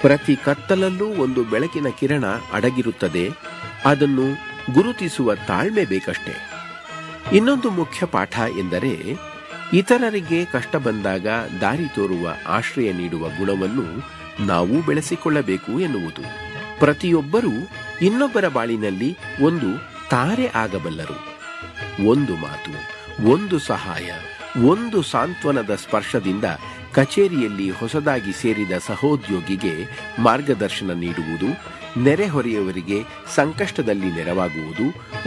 ಪ್ರತಿ ಕತ್ತಲಲ್ಲೂ ಒಂದು ಬೆಳಕಿನ ಕಿರಣ ಅಡಗಿರುತ್ತದೆ ಅದನ್ನು ಗುರುತಿಸುವ ತಾಳ್ಮೆ ಬೇಕಷ್ಟೇ ಇನ್ನೊಂದು ಮುಖ್ಯ ಪಾಠ ಎಂದರೆ ಇತರರಿಗೆ ಕಷ್ಟ ಬಂದಾಗ ದಾರಿ ತೋರುವ ಆಶ್ರಯ ನೀಡುವ ಗುಣವನ್ನು ನಾವು ಬೆಳೆಸಿಕೊಳ್ಳಬೇಕು ಎನ್ನುವುದು ಪ್ರತಿಯೊಬ್ಬರೂ ಇನ್ನೊಬ್ಬರ ಬಾಳಿನಲ್ಲಿ ಒಂದು ತಾರೆ ಆಗಬಲ್ಲರು ಒಂದು ಮಾತು ಒಂದು ಸಹಾಯ ಒಂದು ಸಾಂತ್ವನದ ಸ್ಪರ್ಶದಿಂದ ಕಚೇರಿಯಲ್ಲಿ ಹೊಸದಾಗಿ ಸೇರಿದ ಸಹೋದ್ಯೋಗಿಗೆ ಮಾರ್ಗದರ್ಶನ ನೀಡುವುದು ನೆರೆಹೊರೆಯವರಿಗೆ ಸಂಕಷ್ಟದಲ್ಲಿ ನೆರವಾಗುವುದು